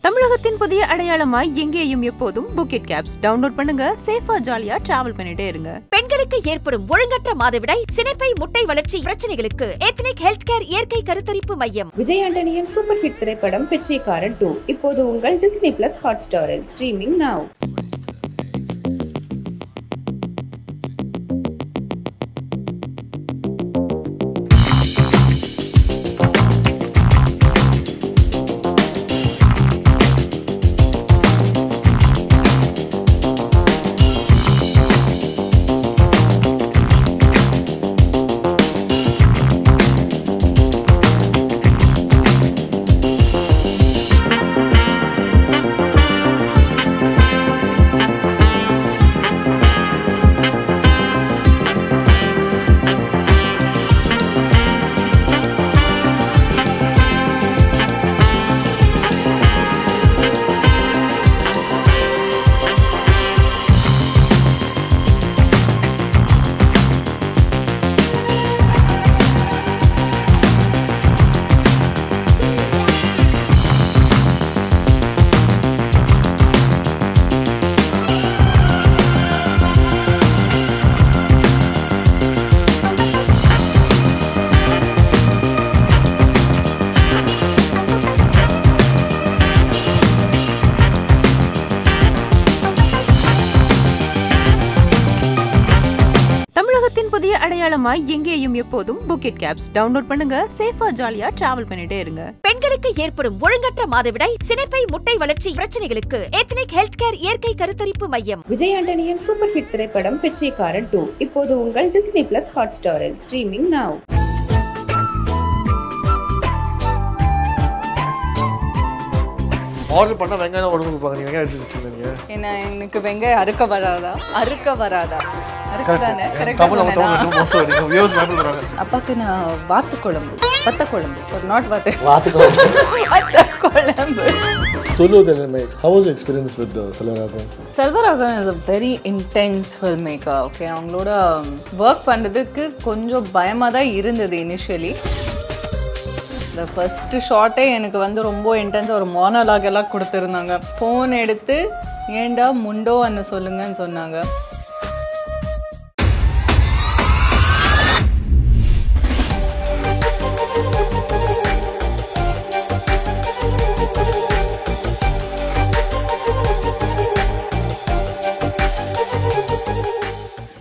தமிழகத்தின் புதிய அடையாளமாய் எங்கேயும் எப்போதும் புக்கெட் கேப்ஸ் டவுன்லோட் பண்ணுங்க சேஃபா ஜாலியா டிராவல் பண்ணிட்டே இருங்க பெண்களுக்கு ஏற்படும் ஒழுங்கற்ற மாதவிடாய் சினைப்பை முட்டை வளர்ச்சி பிரச்சனைகளுக்கு எத்னிக் ஹெல்த் கேர் இயற்கை கருத்தரிப்பு மையம் விஜய் ஆண்டனியின் சூப்பர் ஹிட் திரைப்படம் பிச்சைக்காரன் டூ இப்போது உங்கள் டிஸ்னி பிளஸ் ஹாட் ஸ்டாரில் ஸ்ட்ரீமிங் நாவ் தமிழகத்தின் புதிய அடையாளமாய் எங்கேயும் எப்போதும் புக்கெட் கேப்ஸ் டவுன்லோட் பண்ணுங்க சேஃபா ஜாலியா டிராவல் பண்ணிட்டே இருங்க பெண்களுக்கு ஏற்படும் ஒழுங்கற்ற மாதவிடாய் சினைப்பை முட்டை வளர்ச்சி பிரச்சனைகளுக்கு எத்னிக் ஹெல்த் கேர் இயற்கை கருத்தரிப்பு மையம் விஜய் ஆண்டனியின் சூப்பர் ஹிட் திரைப்படம் பிச்சைக்காரன் டூ இப்போது உங்கள் டிஸ்னி பிளஸ் ஹாட் ஸ்டாரில் ஸ்ட்ரீமிங் நாவ் ஆர்டர் பண்ணா வெங்காயம் உடம்பு கொடுப்பாங்க நீங்க வெங்காயம் எடுத்து வச்சிருந்தீங்க என்ன எனக்கு வெங்காயம் அறுக்க வராதா அறுக்க வராதா அறுக்க தானே கரெக்டாக தமிழ் அவங்க சொன்னேனா தமிழ் மோஸ்ட் அடிக்கும் வியூஸ் பயப்படுறாங்க அப்பாக்கு நான் வாத்து குழம்பு வத்த குழம்பு சாரி நாட் வாத்து வாத்துக்கோ வத்த குழம்பு சொல்லுவது நிலைமை how was experience with Selvaraghavan Selvaraghavan is a very intense film maker okay அவங்களோட ஒர்க் பண்ணுறதுக்கு கொஞ்சம் பயமாக தான் இருந்தது இனிஷியலி இந்த ஃபர்ஸ்ட் ஷாட்டே எனக்கு வந்து ரொம்ப இன்டென்ஸாக ஒரு மோனலாக் எல்லாம் கொடுத்துருந்தாங்க ஃபோன் எடுத்து ஏண்டா முண்டோன்னு சொல்லுங்கன்னு சொன்னாங்க